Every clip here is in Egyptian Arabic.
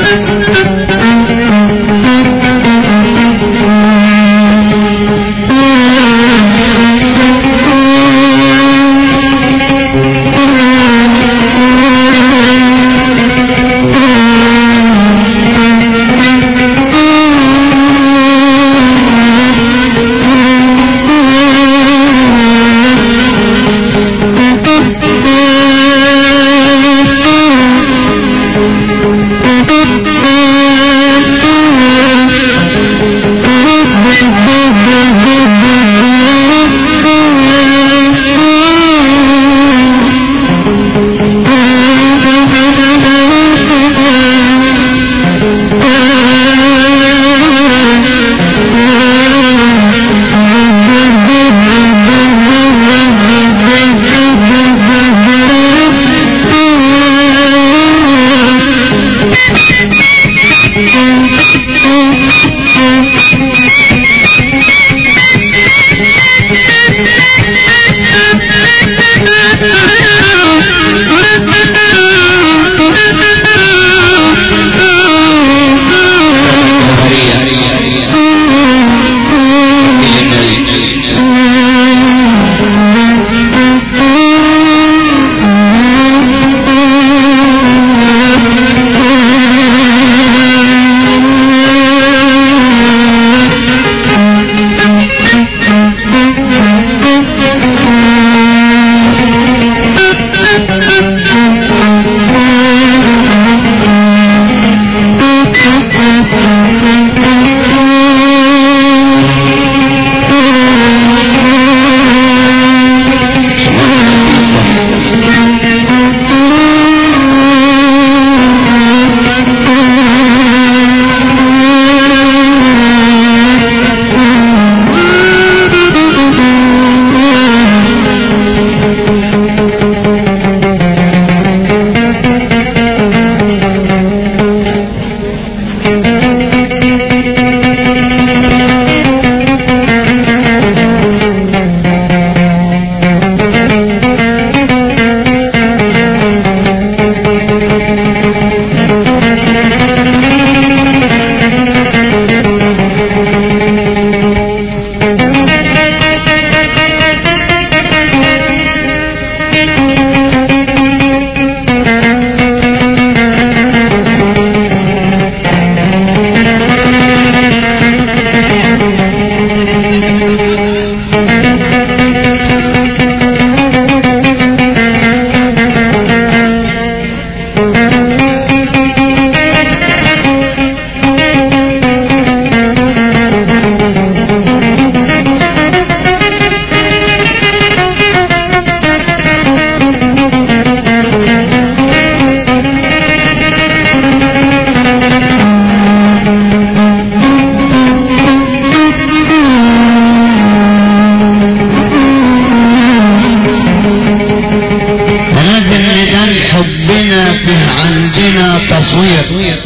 تصوير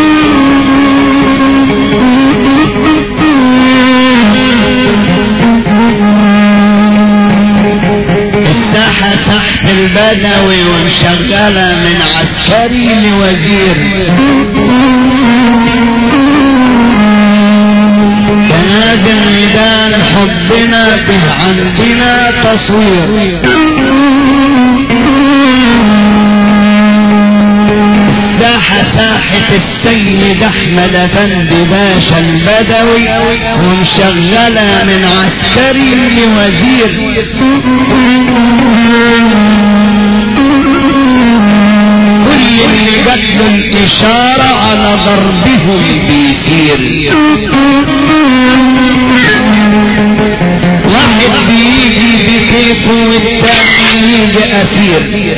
الساحة تحت البدوي ومشغلة من عسكري لوزير تنادي الميدان حبنا به عندنا تصوير الساحة ساحة السيد احمد افندي باشا البدوي ومشغلة من عسكري لوزير كل اللي جات له الاشارة على ضربهم بيسير واحد بيجي بكيفه والتاني يجي اسير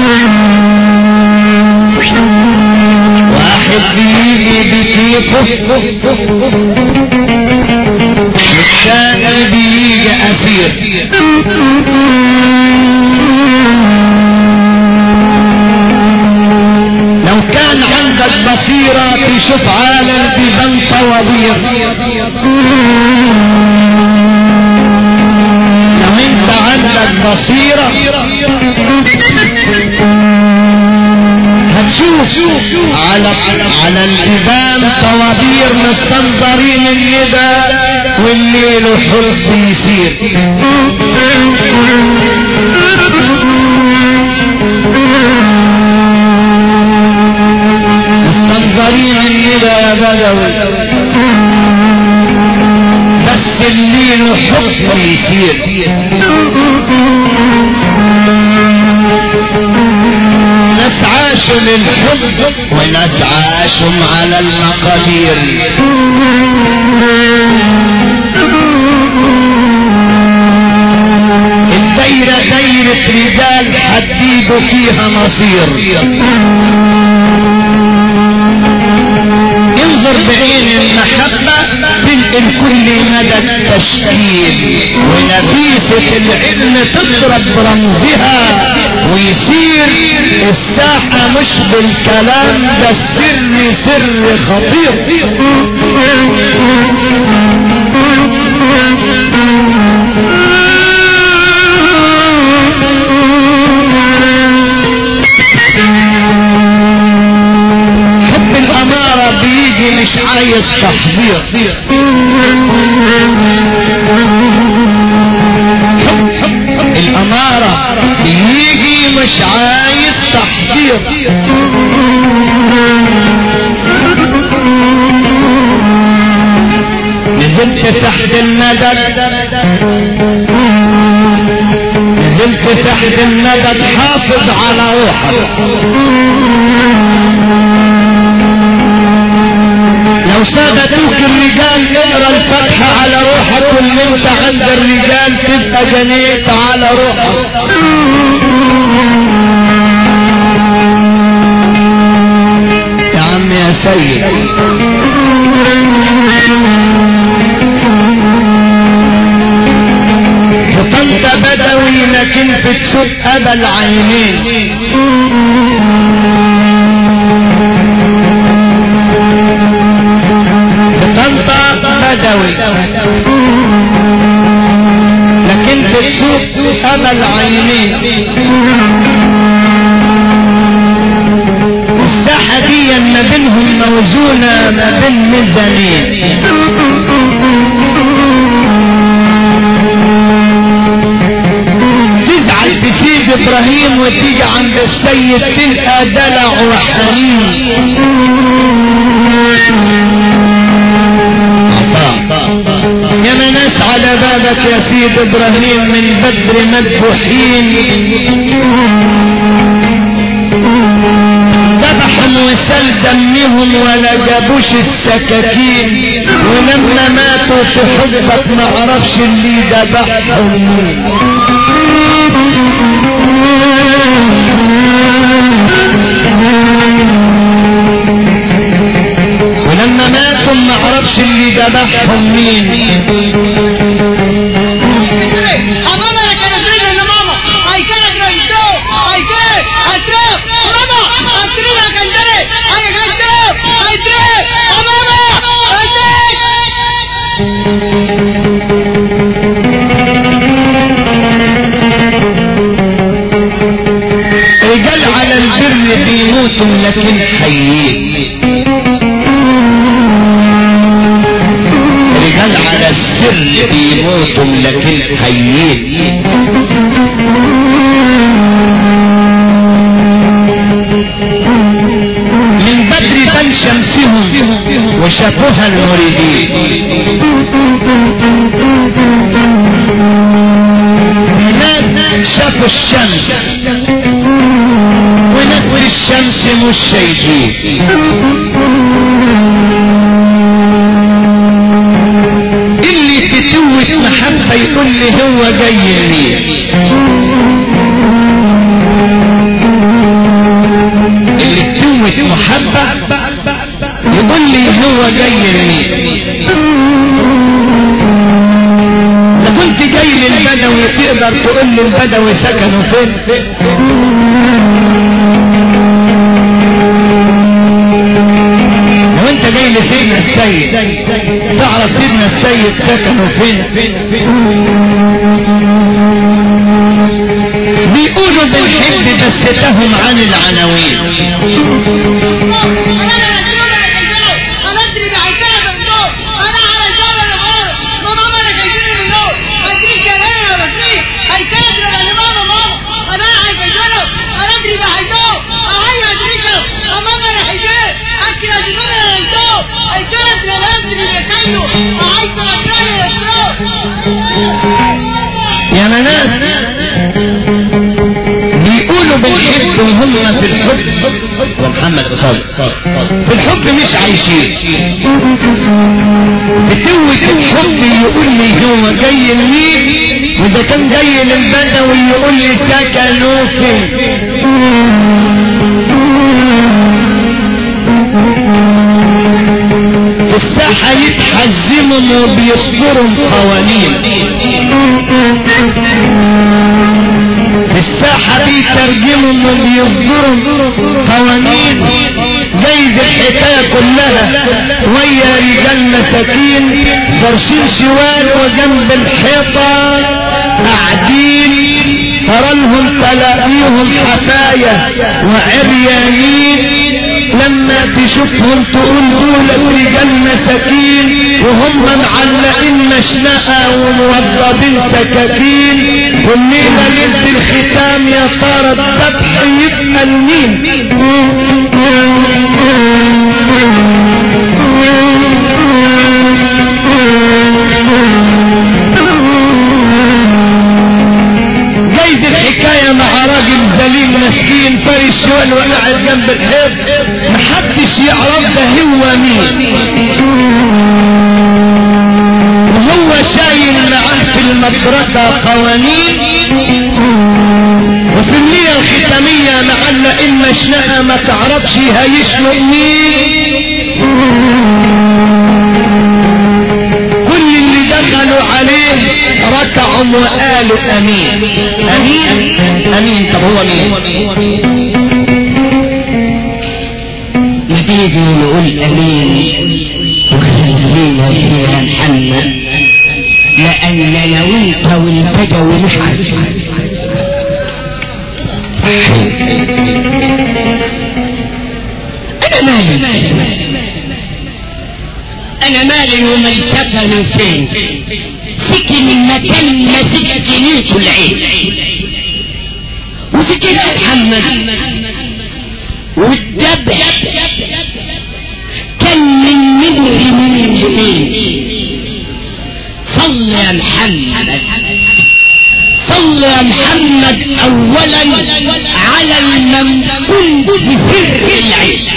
واحد بيجي بكيفه والثاني بيجي اسير لو كان عندك بصيرة تشوف عالم بيبان طوابير لو انت عندك بصيرة تشوف على على الجبال طوابير مستنظرين الندى والليل حب يسير مستنظرين الندى يا بدوي بس الليل حب يسير ناس عاشوا للحب وناس عاشوا على المقادير الدايرة دايرة رجال حديدوا فيها مصير انظر بعين المحبة تلقي الكل مدى التشكيل ونفيسة العلم تضرب برمزها ويصير الساحة مش بالكلام ده السر سر خطير حب الأمارة بيجي مش عايز تحضير حب حب الأمارة بيجي مش عايز تحضير نزلت تحت المدد نزلت تحت المدد حافظ على روحك لو سادتوك الرجال اقرا الفتحة على روحك واللي انت عند الرجال تبقى جنيت على روحك يا عم يا سيد فطنت بدوي لكن في تسوق ابا العينين طنطا بدوي لكن في السوق أبا العينين الساحة دي ما بينهم موزونة ما بين ميزانين تزعل تسيب ابراهيم وتيجي عند السيد تلقى دلع وحنين يا ناس على بابك يا سيد ابراهيم من بدر مذبوحين ذبحهم وسل دمهم ولا جابوش السكاكين ولما ماتوا في حبك ما عرفش اللي ذبحهم مين ولما ماتوا ما عرفش اللي ذبحهم مين Mama, I can't drink it, mama. I can't drink it. I can't. I can't. Mama, I drink it. I can't drink it. I can't drink it. I drink it. Mama, I drink it. رجال على البر بيموتوا لكن حيين رجال على السر بيموتوا لكن حيين من بدر بل شمسهم وشافوها المريدين ناس شافوا الشمس وناس الشمس مش شايفين اللي تتوت محبة يقول لي هو جاي منين اللي تتوت محبة يقول لي هو جاي منين اذا كنت جاي للبدوي تقدر تقول لي البدوي سكنوا فين لو انت جاي لسيدنا السيد تعرف سيدنا السيد سكنوا فين بيقولوا بنحب بس تهم عن العناوين يا مناس بيقولوا بنحب وهم في الحب ومحمد قصاد في الحب مش عايشين بتوة الحب يقول لي هو جاي منين واذا كان جاي للبدوي يقول لي سكنوا فين في الساحة يتحزموا وبيصدروا قوانين في الساحة بيترجموا وبيصدروا قوانين جايز الحكاية كلها ويا رجال مساكين فرشين شوال وجنب الحيطة قاعدين ترى لهم تلاقيهم حفاية وعريانين لما تشوفهم تقول دول رجال مساكين وهم معلقين مشنقة وموضبين سكاكين والليلة ليلة الختام يا ترى الذبح يبقى لمين جايز الحكاية مع راجل ذليل مسكين فارس شوال وقاعد جنب الحيط محدش يعرف ده هو مين وهو شايل معاه في المدرسة قوانين وفي الليلة الختامية معلق المشنقة ما تعرفش هيشنق مين كل اللي دخلوا عليه ركعوا وقالوا امين امين امين طب هو مين نتيجي نقول امين وخلينا فيها محمد لاننا وانت والبدوي مش عارفين انا مالي انا مالي ومن سكنوا فين سكن المكان ما سكنيته العين وسكن محمد والذبح كان من منه من الجنين صل يا محمد صل يا محمد اولا على المنقول بسر العيش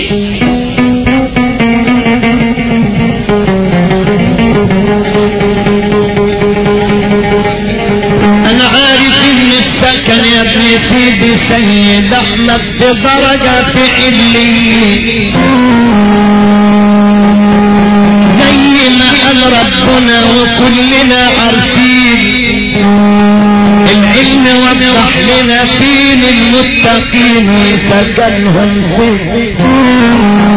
انا عارف ان السكن يا ابن سيدي سيد احمد بدرجة في عليين زي ما قال ربنا وكلنا عارفين العلم وضح لنا فين المتقين وسكنهم فين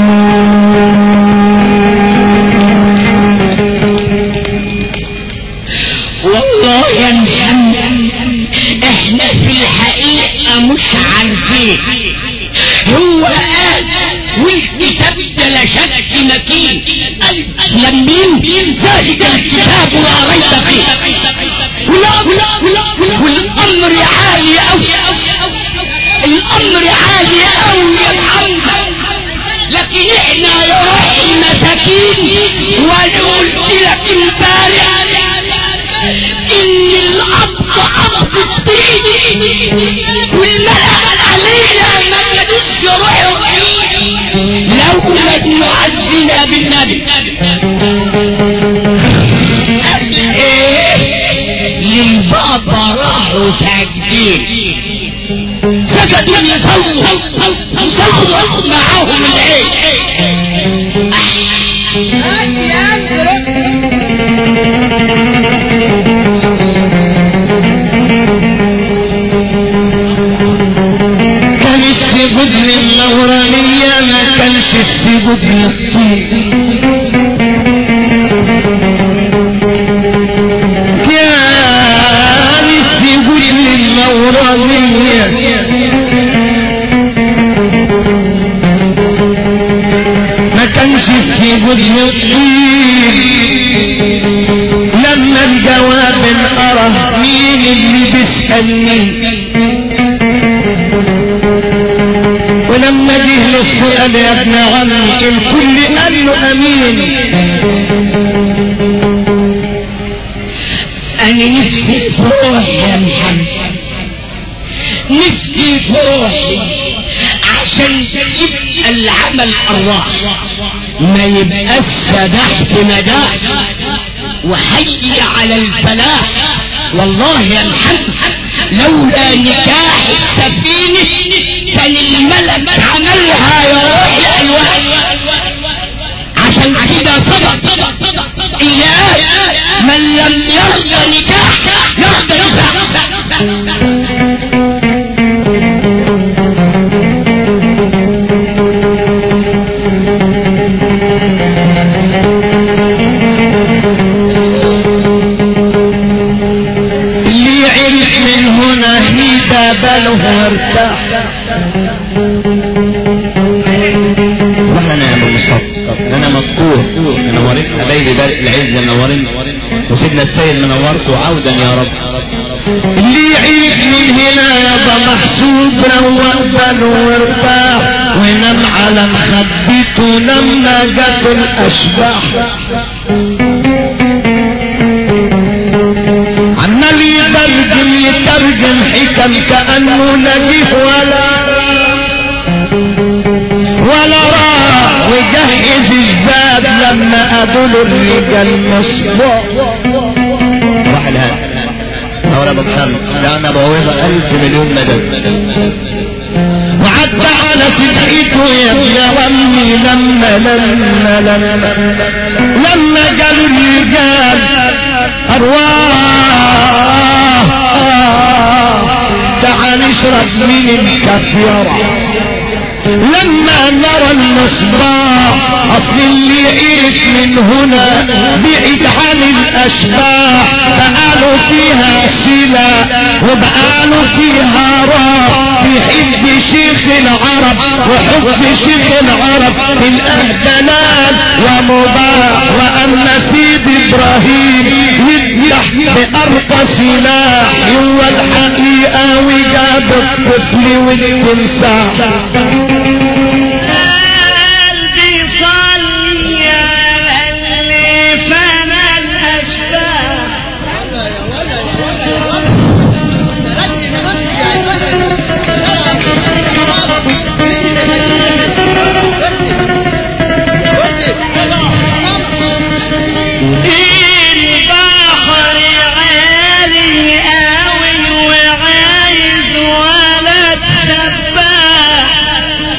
والله يا محمد احنا في الحقيقة مش عارفين هو قال والكتاب ده لا شك مكين ألف لمين ذلك الكتاب لا ريب فيه ولا ولا ولا والامر عالي اوي الامر عالي اوي يا محمد لكن احنا يا روح المساكين وانا قلت لك امبارح ان الاب اب الدين والملأ علينا ما كانوش يروحوا لولا يعزنا بالنبي ايه للبابا راحوا ساجدين سجدوا يصلوا صلوا معاهم العيد كان السجود للنورانية ما كانش السجود للطين كان السجود للنورانية في جبن الطين لما الجواب انقره مين اللي بيسألني ولما جه للسؤال يا ابن عمي الكل قال له امين انا نفسي في روحي يا محمد نفسي في روحي عشان يبقى العمل الله ما يبقاش سداح في نجاح وحي على الفلاح والله يا محمد لولا نكاح السفينة كان الملك عملها يا روحي ايوه عشان كده صدق إياه من لم يرضى نكاح يرضى نكاح اللي عرف من هنا هيدا بله ارتاح واحنا انا يا ابو مصطفى انا مذكور منورين حبايبي بارك العز منورين وسيدنا السيد منورت وعودا يا رب اللي عرف من هنا يابا محسوب روق باله وارتاح ونام على مخبته لما جت الاشباح عمال يترجم يترجم حكم كأنه نجيب ولا ولا راح وجهز الزاد لما قابلوا الرجال مصبوح واحد هذا أولا أبو محمد ده أنا بوظة ألف مليون مدد وعدى على صدقته يا ابن عمي لما لما لما لما قالوا الرجال أرواح تعال اشرب من الكفيرة لما نرى المصباح اصل اللي قرف من هنا بعيد عن الاشباح بقاله فيها سلا وبقاله فيها راح بيحب شيخ العرب وحب شيخ العرب في الاهدلال ومباح واما سيد ابراهيم يذبح بارقى سلاح هو الحقيقه وجاب الطفل والتمساح قلبي صلي على اللي فنى الأشباح البحر عالي قوي وعايز ولد سباح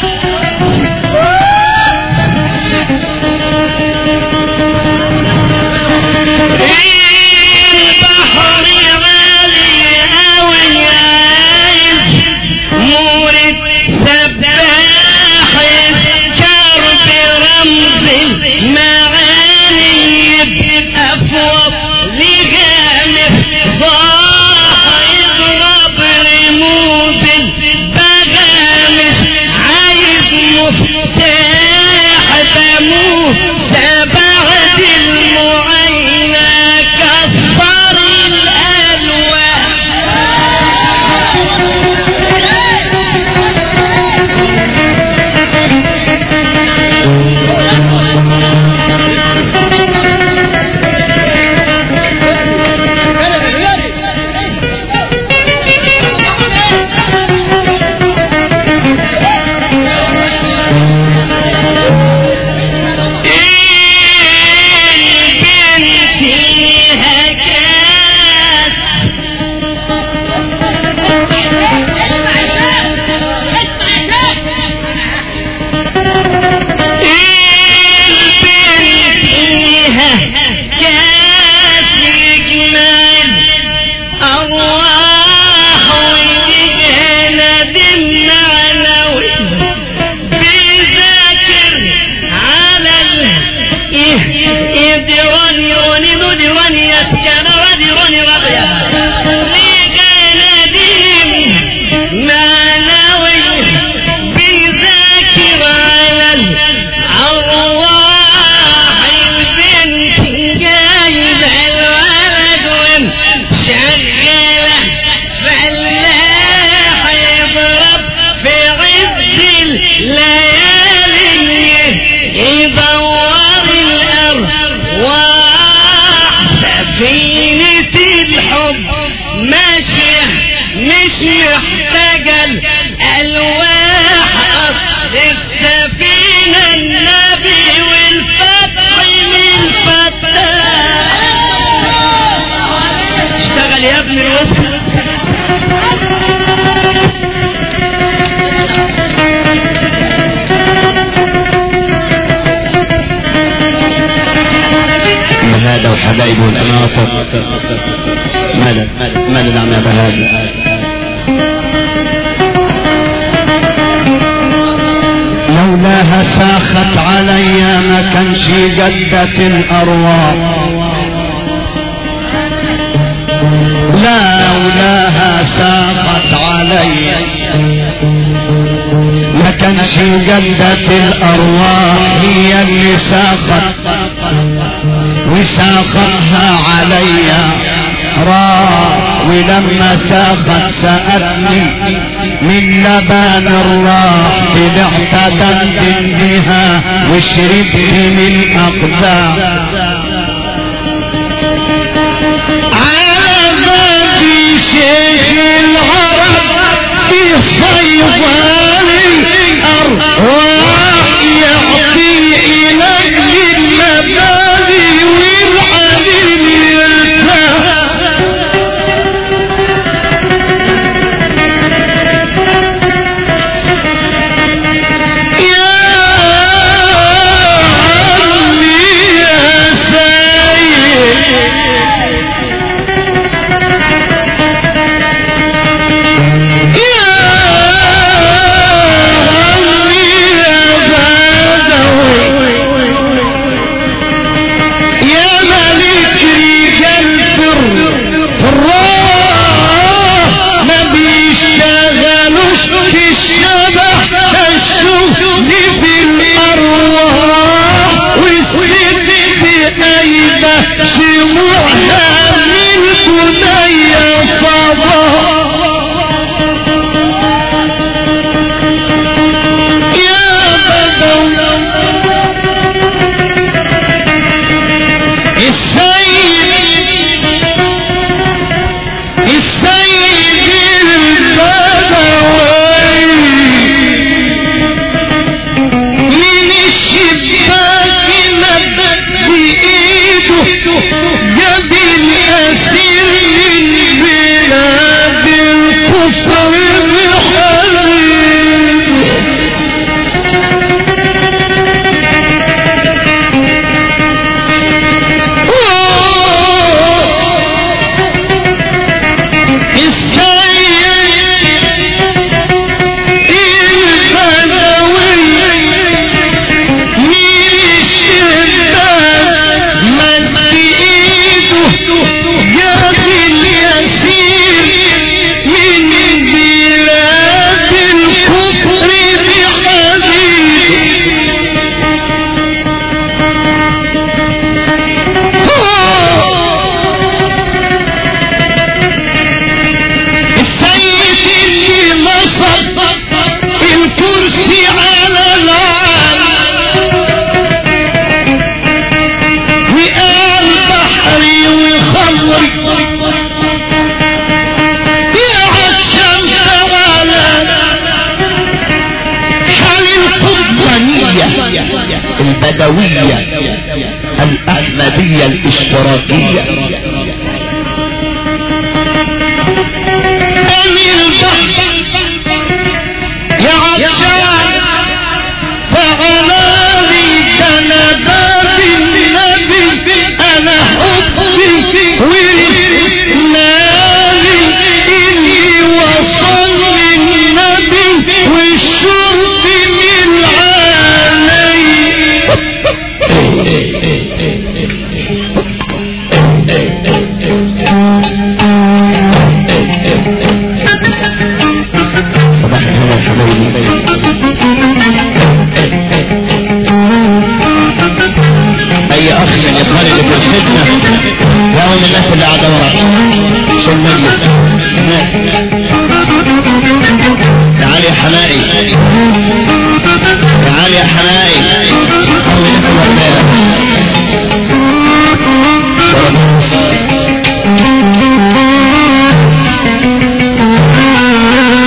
محتاجة الألواح أصل السفينة النبي والفتح من فتاح اشتغل يا ابن الوسط هذا وحبايبه الأناطر ماذا ماذا نعم يا بهادي لولاها ساخت علي ما كانش جدة الأرواح لولاها ساخت علي ما كانش جدة الأرواح هي اللي ساخت وساختها علي راح ولما ساخت سألني من لبان الراح طلعت دندن بها وشربت من أقدام على بابي شيخ العرب في صيداني أرواح يعطي إلى المبادئ والعلم يرتاح يا عمي يا سيد يا عمي يا بدوي يا ملك رجال الراح ما بيشتغلوش في الشبح كالشغل في الأرواح والست أيضا شموعها من كنيا صباح يا بدو السيد السيد البدوي من الشباك مدد بإيده جاب الأسير من بلاد الكفر بحرير من بلاد الكفر بحديد السيد اللي نصب الكرسي على العالم وقال بحري وخمري يا عالشمس على حال القطبانية البدوية الأحمدية الاشتراكية أمي البحر يا عطشان فعلى لي كنبات النبي أنا حبي والنادي إني وصل للنبي والشرب من علي صباح الخير يا حبايبي اي اخ من اخواني اللي في الخدمة يا من الناس اللي قاعدة ورا في المجلس الناس تعال يا حمائي تعال يا حمائي أول الناس اللي قدام.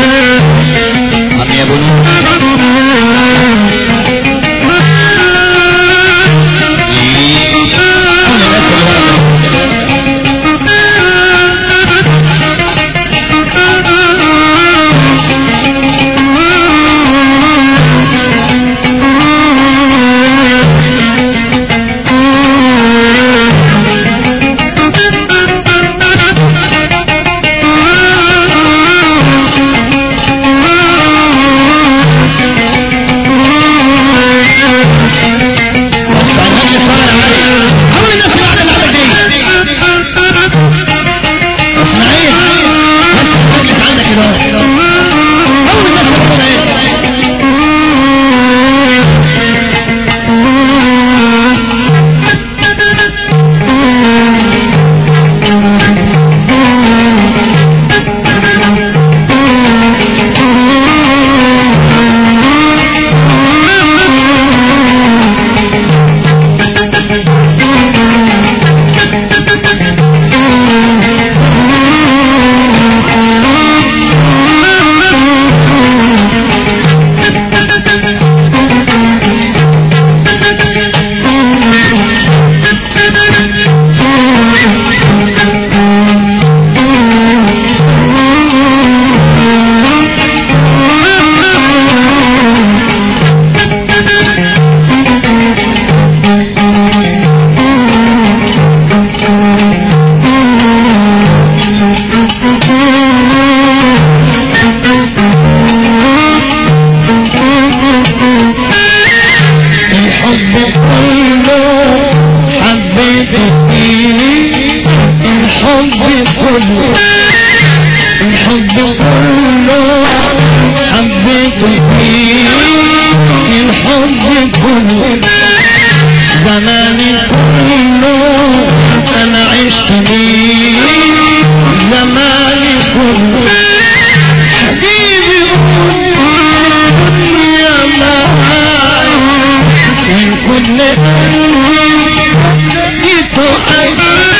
الحب كله حبيته فيه الحب كله الحب كله حبيته فيه الحب كله زماني كله انا عشت بيه زماني كله حبيبي يا ما من كل جيت